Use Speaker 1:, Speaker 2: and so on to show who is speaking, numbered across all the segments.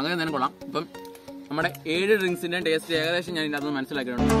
Speaker 1: സംഗതി തന്നെ കൊള്ളാം ഇപ്പം നമ്മുടെ ഏഴ് ഡ്രിങ്ക്സിന്റെ ടേസ്റ്റ് ഏകദേശം ഞാൻ ഇതിനകത്ത് മനസ്സിലാക്കിയിട്ടുണ്ട്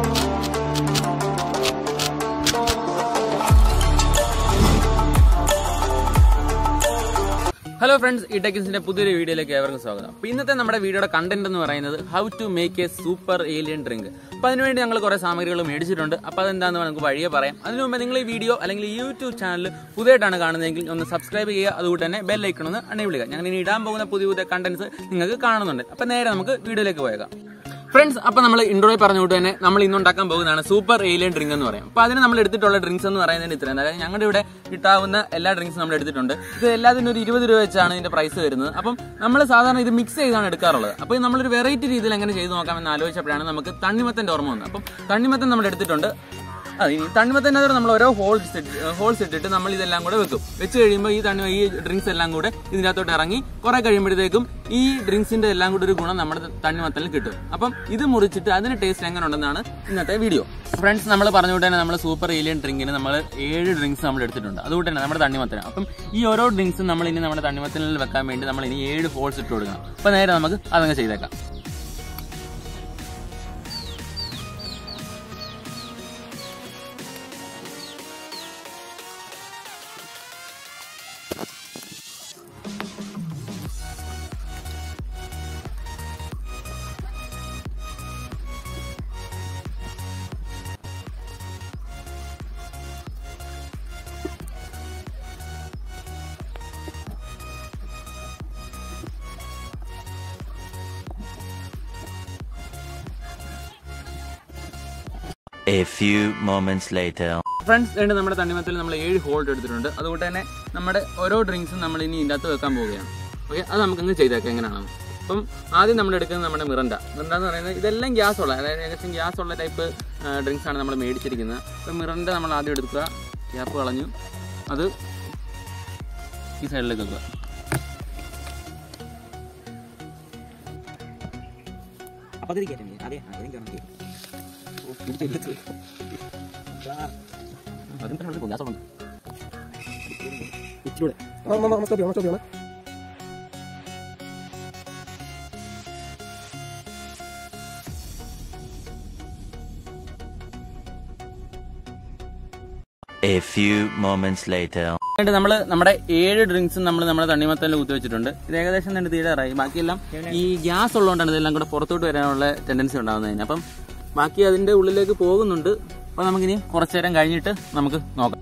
Speaker 1: ഹലോ ഫ്രണ്ട്സ് ഈ ടെക്കിൻസിന്റെ പുതിയൊരു വീഡിയോയിലേക്ക് ഏവർക്കും സ്വാഗതം അപ്പോൾ ഇന്നത്തെ നമ്മുടെ വീഡിയോയുടെ കണ്ടന്റ് എന്ന് പറയുന്നത് how to make a super alien drink അപ്പോൾ അതിനുവേണ്ടി ഞങ്ങൾ കുറേ സാമഗ്രികൾ മേടിച്ചിട്ടുണ്ട് അപ്പോൾ അതെന്താണെന്ന് നമുക്ക് വഴിയെ പറയാം അതിനു മുമ്പ് നിങ്ങൾ ഈ വീഡിയോ അല്ലെങ്കിൽ ഈ യൂട്യൂബ് ചാനൽ പുതിയതായിട്ടാണ് കാണുന്നതെങ്കിൽ ഒന്ന് സബ്സ്ക്രൈബ് ചെയ്യുക അതുകൊണ്ട് തന്നെ ബെൽ ഐക്കൺ ഒന്ന് അണയിവിടുക ഞങ്ങൾ ഇനി ഇടാൻ പോകുന്ന പുതിയ പുതിയ കണ്ടന്റ്സ് നിങ്ങൾക്ക് കാണുന്നുണ്ട് അപ്പോൾ നേരെ നമുക്ക് വീഡിയോയിലേക്ക് പോയേക്കാം ഫ്രണ്ട്സ് അപ്പൊ നമ്മൾ ഇൻട്രോയിൽ പറഞ്ഞുകൊണ്ട് തന്നെ നമ്മൾ ഇന്ന് ഉണ്ടാക്കാൻ പോകുന്നതാണ് സൂപ്പർ ഏലിയൻ ഡ്രിങ്ക് എന്ന് പറയും അപ്പൊ അതിന് നമ്മൾ എടുത്തിട്ടുള്ള ഡ്രിങ്ക്സ് എന്ന് പറയുന്നത് ഇത്രയും അതായത് ഞങ്ങളുടെ ഇവിടെ കിട്ടാവുന്ന എല്ലാ ഡ്രിങ്ക്സും നമ്മൾ എടുത്തിട്ടുണ്ട് ഇത് എല്ലാത്തിനും ഒരു ഇരുപത് രൂപ വെച്ചാണ് ഇതിന്റെ പ്രൈസ് വരുന്നത് അപ്പം നമ്മൾ സാധാരണ ഇത് മിക്സ് ചെയ്താണ് എടുക്കാറുള്ളത് അപ്പോൾ നമ്മളൊരു വെറൈറ്റി രീതിയിൽ എങ്ങനെ ചെയ്ത് നോക്കാമെന്ന് ആലോചിച്ചപ്പോഴാണ് നമുക്ക് തണ്ണിമത്തന്റെ ഓർമ്മ വന്നത് അപ്പം തണ്ണിമത്തൻ നമ്മൾ എടുത്തിട്ടുണ്ട് ആ ഇനി തണ്ണിമത്തന്നെ നമ്മൾ ഓരോ ഹോൾസ് ഹോൾസ് ഇട്ടിട്ട് നമ്മൾ ഇതെല്ലാം കൂടെ വെക്കും വെച്ച് കഴിയുമ്പോൾ ഈ തണ്ണി ഈ ഡ്രിങ്ക്സ് എല്ലാം കൂടെ ഇതിനകത്തോട്ട് ഇറങ്ങി കുറെ കഴിയുമ്പോഴത്തേക്കും ഈ ഡ്രിങ്ക്സിന്റെ എല്ലാം കൂടെ ഒരു ഗുണം നമ്മുടെ തണ്ണിമത്തലിൽ കിട്ടും അപ്പം ഇത് മുറിച്ചിട്ട് അതിന് ടേസ്റ്റ് എങ്ങനെ ഉണ്ടെന്നാണ് ഇന്നത്തെ വീഡിയോ ഫ്രണ്ട്സ് നമ്മൾ പറഞ്ഞുകൊണ്ട് തന്നെ നമ്മൾ സൂപ്പർ ഏലിയൻ ഡ്രിങ്കിന് നമ്മൾ ഏഴ് ഡ്രിങ്ക്സ് നമ്മൾ എടുത്തിട്ടുണ്ട് അതുകൊണ്ട് തന്നെ നമ്മുടെ തണ്ണിമത്തന് അപ്പം ഈ ഓരോ ഡ്രിങ്ക്സും നമ്മൾ ഇനി നമ്മുടെ തണ്ണിമത്തലിൽ വെക്കാൻ വേണ്ടി നമ്മൾ ഇനി ഏഴ് ഹോൾസ് ഇട്ട് കൊടുക്കണം അപ്പം നേരെ നമുക്ക് അതങ്ങ് ചെയ്തേക്കാം
Speaker 2: A few moments later.
Speaker 1: Friends രണ്ട് നമ്മുടെ തണ്ണിമത്തിൽ നമ്മൾ ഏഴ് ഹോൾഡ് എടുത്തിട്ടുണ്ട് അതുകൊണ്ട് തന്നെ നമ്മുടെ ഓരോ ഡ്രിങ്ക്സും നമ്മൾ ഇനി ഇതിൻ്റെ അകത്ത് വെക്കാൻ പോവുകയാണ് ഓക്കെ അത് നമുക്കങ്ങ് ചെയ്തേക്കാം എങ്ങനെയാണെന്ന് അപ്പം ആദ്യം നമ്മൾ എടുക്കുന്നത് നമ്മുടെ മിറണ്ട മിറണ്ട എന്ന് പറയുന്നത് ഇതെല്ലാം ഗ്യാസ് ഉള്ള അതായത് ഏകദേശം ഗ്യാസ് ഉള്ള ടൈപ്പ് ഡ്രിങ്ക്സ് ആണ് നമ്മൾ മേടിച്ചിരിക്കുന്നത് അപ്പം മിറണ്ട നമ്മൾ ആദ്യം എടുക്കുക ഗ്യാപ്പ് കളഞ്ഞു അത് ഈ സൈഡിലേക്ക് വെക്കുക
Speaker 3: അപ്പൊ അത് കയറ്റം അതെ അതിനും
Speaker 1: അതും തന്നെ ഗ്യാസ് ഉണ്ട്
Speaker 3: ഇച്ചിലൂടെ
Speaker 2: A few moments later.
Speaker 1: എന്നിട്ട് നമ്മൾ നമ്മുടെ ഏഴ് ഡ്രിങ്ക്സും നമ്മൾ നമ്മുടെ തണ്ണിമത്തലിൽ കുത്തി വെച്ചിട്ടുണ്ട് ഇത് ഏകദേശം തന്നെ തീരാറായി ബാക്കിയെല്ലാം ഈ ഗ്യാസ് ഉള്ളതുകൊണ്ടാണ് ഇതെല്ലാം കൂടെ പുറത്തോട്ട് വരാനുള്ള ടെൻഡൻസി ഉണ്ടാകുന്നതിന് അപ്പം ബാക്കി അതിന്റെ ഉള്ളിലേക്ക് പോകുന്നുണ്ട് അപ്പൊ നമുക്കിനി കുറച്ചു നേരം കഴിഞ്ഞിട്ട് നമുക്ക് നോക്കാം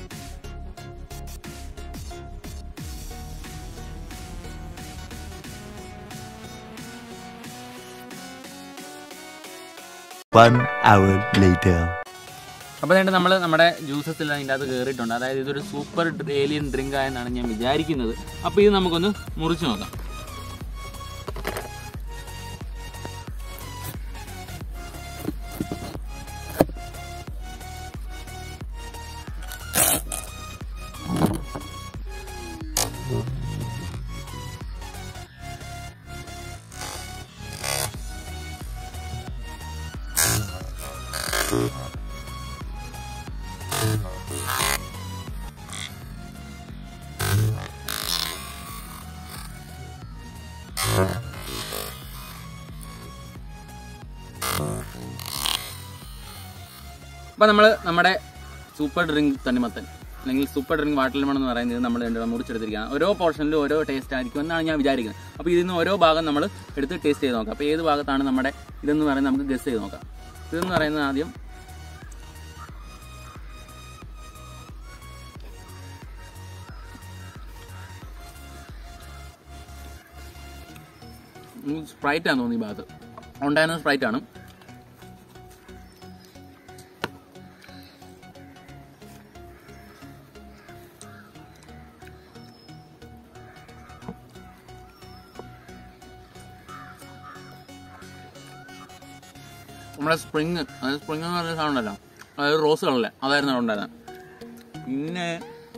Speaker 2: One hour later.
Speaker 1: അപ്പോൾ അതുകൊണ്ട് നമ്മൾ നമ്മുടെ ജ്യൂസസ് എല്ലാം ഇതിൻ്റെ അകത്ത് കയറിയിട്ടുണ്ട് അതായത് ഇതൊരു സൂപ്പർ ഏലിയൻ ഡ്രിങ്ക് ആയെന്നാണ് ഞാൻ വിചാരിക്കുന്നത് അപ്പോൾ ഇത് നമുക്കൊന്ന് മുറിച്ച് നോക്കാം അപ്പോൾ നമ്മൾ നമ്മുടെ സൂപ്പർ ഡ്രിങ്ക് തണ്ണിമത്തൻ അല്ലെങ്കിൽ സൂപ്പർ ഡ്രിങ്ക് വാട്ടർ ലെമൺ എന്ന് പറയുന്നത് നമ്മൾ രണ്ടും മുറിച്ചെടുത്തിരിക്കുകയാണ് ഓരോ പോർഷനിലും ഓരോ ടേസ്റ്റ് ആയിരിക്കും എന്നാണ് ഞാൻ വിചാരിക്കുന്നത് അപ്പോൾ ഇതിൽ നിന്ന് ഓരോ ഭാഗം നമ്മൾ എടുത്ത് ടേസ്റ്റ് ചെയ്ത് നോക്കാം അപ്പോൾ ഏത് ഭാഗത്താണ് നമ്മുടെ ഇതെന്ന് പറയുന്നത് നമുക്ക് ഗസ് ചെയ്ത് നോക്കാം ഇതെന്ന് പറയുന്നത് ആദ്യം സ്പ്രൈറ്റ് ആണെന്ന് തോന്നി ഈ ഭാഗത്ത് ഉണ്ടായിരുന്നത് സ്പ്രൈറ്റ് ആണ് നമ്മുടെ സ്പ്രിങ് അതായത് സ്പ്രിങ് എന്ന് പറയുന്ന സാധനം ഉണ്ടല്ലോ അതായത് റോസ് കളറിലെ അതായിരുന്നു അവിടെ ഉണ്ടായിരുന്നത് പിന്നെ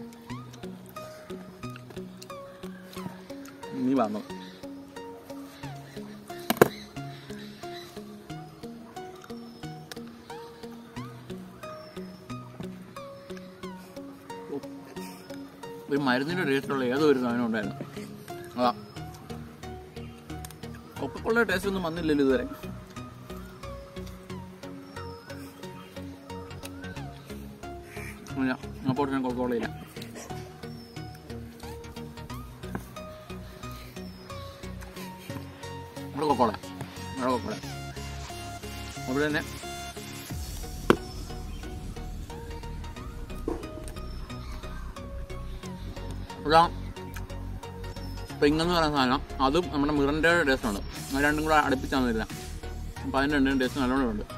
Speaker 1: നീ വന്നു ഒരു മരുന്നിന്റെ ടേസ്റ്റുള്ള ഏതോ ഒരു സാധനം ഉണ്ടായിരുന്നു അതാ കൊക്കക്കോളയുടെ ടേസ്റ്റ് ഒന്നും വന്നില്ലല്ലോ ഇതുവരെ ഇല്ല അപ്പോൾ ഞാൻ കൊക്കക്കോളയില്ല ഇവിടെ കൊക്കോള ഇവിടെ കൊക്കോള അവിടെ തന്നെ ഇവിടെ സ്പ്രിംഗ് എന്ന് പറയുന്ന സാധനം അതും നമ്മുടെ മിറൻ്റെ ടേസ്റ്റ് ഉണ്ട് അത് രണ്ടും കൂടെ അടുപ്പിച്ചാൽ വരില്ല അപ്പം അതിൻ്റെ രണ്ടിനും ടേസ്റ്റ് നല്ലോണം ഉണ്ട്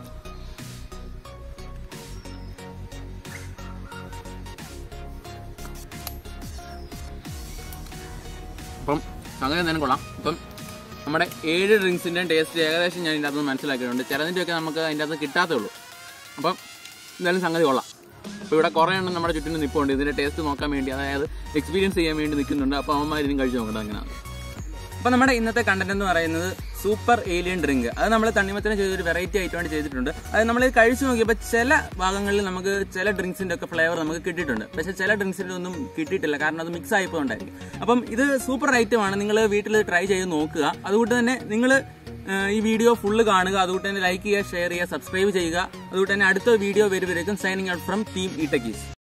Speaker 1: അപ്പം സംഗതി എന്തായാലും കൊള്ളാം അപ്പം നമ്മുടെ ഏഴ് ഡ്രിങ്ക്സിൻ്റെയും ടേസ്റ്റ് ഏകദേശം ഞാൻ ഇതിൻ്റെ അകത്ത് മനസ്സിലാക്കിയിട്ടുണ്ട് ചിലതിൻ്റെയൊക്കെ നമുക്ക് അതിൻ്റെ അകത്ത് കിട്ടാത്തേ ഉള്ളൂ അപ്പം എന്തായാലും സംഗതി കൊള്ളാം അപ്പോൾ ഇവിടെ കുറേ എണ്ണം നമ്മുടെ ചുറ്റിനും നിൽപ്പുണ്ട് ഇതിൻ്റെ ടേസ്റ്റ് നോക്കാൻ വേണ്ടി അതായത് എക്സ്പീരിയൻസ് ചെയ്യാൻ വേണ്ടി നിൽക്കുന്നുണ്ട് അപ്പോൾ അവന്മാർ ഇതിനും കഴിച്ച് നോക്കട്ടെ അങ്ങനെയാണ് അപ്പോൾ നമ്മുടെ ഇന്നത്തെ കണ്ടന്റ് എന്ന് പറയുന്നത് സൂപ്പർ ഏലിയൻ ഡ്രിങ്ക് അത് നമ്മൾ തണ്ണിമത്തനെ ചെയ്തൊരു വെറൈറ്റി ആയിട്ട് ചെയ്തിട്ടുണ്ട് അത് നമ്മൾ കഴിച്ചു നോക്കിയപ്പോൾ ചില ഭാഗങ്ങളിൽ നമുക്ക് ചില ഡ്രിങ്ക്സിന്റെ ഒക്കെ ഫ്ലേവർ നമുക്ക് കിട്ടിയിട്ടുണ്ട് പക്ഷേ ചില ഡ്രിങ്ക്സിന്റെ ഒന്നും കിട്ടിയിട്ടില്ല കാരണം അത് മിക്സ് ആയിപ്പോണ്ടായിരിക്കും അപ്പം ഇത് സൂപ്പർ ഐറ്റം ആണ് നിങ്ങൾ വീട്ടിൽ ട്രൈ ചെയ്ത് നോക്കുക അതുകൊണ്ട് തന്നെ നിങ്ങൾ ഈ വീഡിയോ ഫുള്ള് കാണുക അതുകൊണ്ട് തന്നെ ലൈക്ക് ചെയ്യുക ഷെയർ ചെയ്യുക സബ്സ്ക്രൈബ് ചെയ്യുക അതുകൊണ്ട് തന്നെ അടുത്ത വീഡിയോ വരുവരേക്കും signing out from team E techies